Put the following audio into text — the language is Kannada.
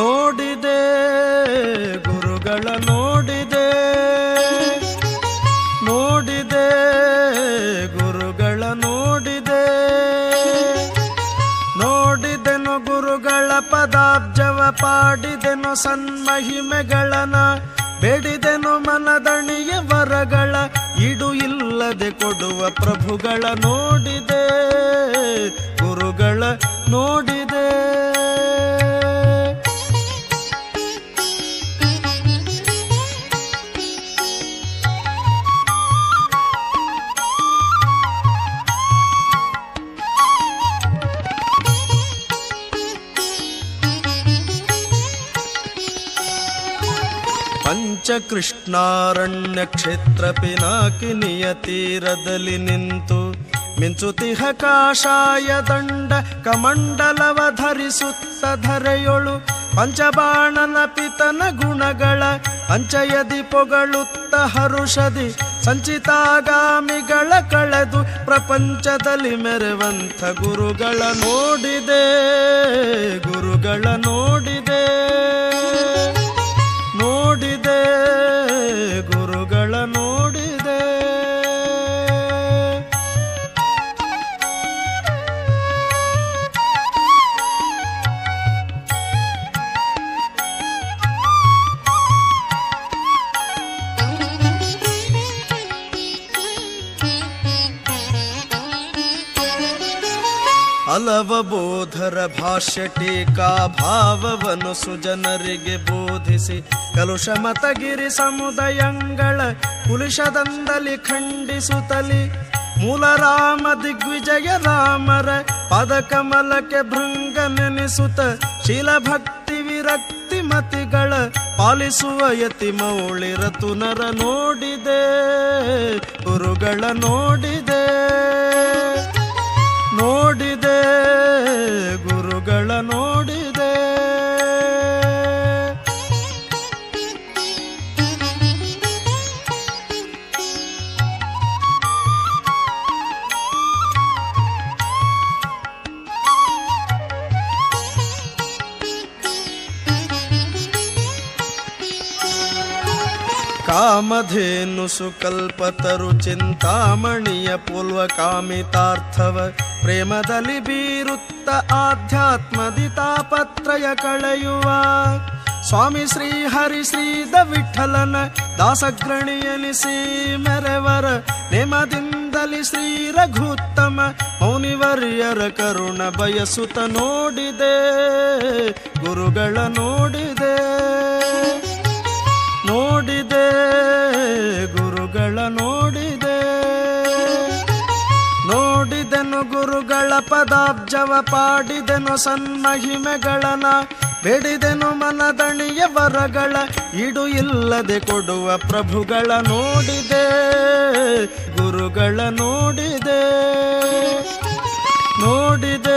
ನೋಡಿದೆ ಗುರುಗಳ ನೋಡಿದೆ ನೋಡಿದೆ ಗುರುಗಳ ನೋಡಿದೆ ನೋಡಿದೆನು ಗುರುಗಳ ಪದಾಬ್ಜವ ಪಾಡಿದೆನು ಸನ್ಮಹಿಮೆಗಳನ ಬೇಡಿದೆನು ಮನದಣಿಯ ವರಗಳ ಇಡು ಇಲ್ಲದೆ ಕೊಡುವ ಪ್ರಭುಗಳ ನೋಡಿದೆ ಗುರುಗಳ ನೋಡಿದೆ ಪಂಚಕೃಷ್ಣಾರಣ್ಯ ಕ್ಷೇತ್ರ ಪಿನಾಕಿನಿಯ ತೀರದಲ್ಲಿ ನಿಂತು ಮಿಂಚುತಿಹ ಕಾಷಾಯ ದಂಡ ಕಮಂಡಲವ ಧರಿಸುತ್ತ ಧರೆಯೊಳು ಪಂಚಬಾಣನ ಪಿತನ ಗುಣಗಳ ಪಂಚಯದಿ ಪೊಗಳುತ್ತ ಹರುಷದಿ ಸಂಚಿತಾಗಾಮಿಗಳ ಕಳೆದು ಪ್ರಪಂಚದಲ್ಲಿ ಮೆರೆವಂಥ ಗುರುಗಳ ನೋಡಿದೆ ಗುರುಗಳ ನೋಡಿದೆ ನೋಡಿದೆ ಗುರುಗಳ ನೋಡಿದೆ ಹಲವ ಬೋಧರ ಭಾಷ್ಯ ಟೀಕಾ ಭಾವವನ್ನು ಸುಜನರಿಗೆ ಬೋಧಿಸಿ ಕಲುಷ ಮತಗಿರಿ ಸಮುದಯಂಗಳ ಕುಲಿಶದಂದಲಿ ಖಂಡಿಸುತ್ತಲಿ ಮೂಲ ರಾಮ ದಿಗ್ವಿಜಯ ರಾಮರ ಪದಕಮಲಕ್ಕೆ ಭೃಂಗ ನೆನೆಸುತ್ತ ಶೀಲ ಭಕ್ತಿ ವಿರಕ್ತಿ ಮತಿಗಳ ಪಾಲಿಸುವ ಯತಿ ಮೌಳಿ ರತುನರ ನೋಡಿದೆ ಗುರುಗಳ ನೋಡಿದೆ ನೋಡಿದೆ ಗುರುಗಳ ನೋಡಿದೆ ಕಾಮಧೇನು ಸುಕಲ್ಪತರು ಚಿಂತಾಮಣಿಯ ಪೂರ್ವ ಕಾಮಿತಾರ್ಥವ ಪ್ರೇಮದಲ್ಲಿ ಬೀರುತ್ತ ಆಧ್ಯಾತ್ಮದಿ ತಾಪತ್ರಯ ಕಳೆಯುವ ಸ್ವಾಮಿ ಶ್ರೀ ಹರಿ ಶ್ರೀದ ವಿಠಲನ ದಾಸಗ್ರಣಿಯನಿಸಿ ಮೆರೆವರ ನೇಮದಿಂದಲಿ ಶ್ರೀ ರಘುತ್ತಮ ಮೌನಿವರ್ಯರ ಕರುಣ ಬಯಸುತ್ತ ನೋಡಿದೆ ಗುರುಗಳ ನೋಡಿದೆ ನೋಡಿದೆ ಗುರುಗಳ ನೋಡಿದೆ ನೋಡಿದೆನು ಗುರುಗಳ ಪದಾಬ್ಜವ ಪಾಡಿದೆನು ಸನ್ಮಹಿಮೆಗಳನ ಬೇಡಿದೆನು ಮನದಣಿಯ ವರಗಳ ಇಡು ಇಲ್ಲದೆ ಕೊಡುವ ಪ್ರಭುಗಳ ನೋಡಿದೆ ಗುರುಗಳ ನೋಡಿದೆ ನೋಡಿದೆ